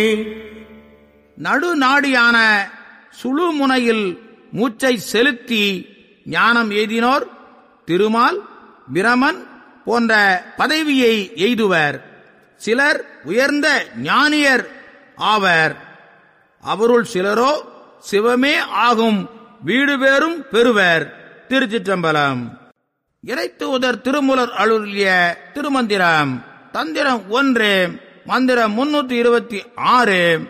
நடுநாடியான சுழுமுனையில் மூச்சை செலுத்தி ஞானம் எய்தினோர் திருமால் பிரமன் போன்ற பதவியை எய்துவர் சிலர் உயர்ந்த ஞானியர் ஆவர் அவருள் சிலரோ சிவமே ஆகும் வீடு பேரும் பெறுவர் திருச்சிற்றம்பலம் இறைத்தூதர் திருமுலர் அருளிய திருமந்திரம் தந்திரம் ஒன்று மந்திரம் முன்னூத்தி இருபத்தி ஆறு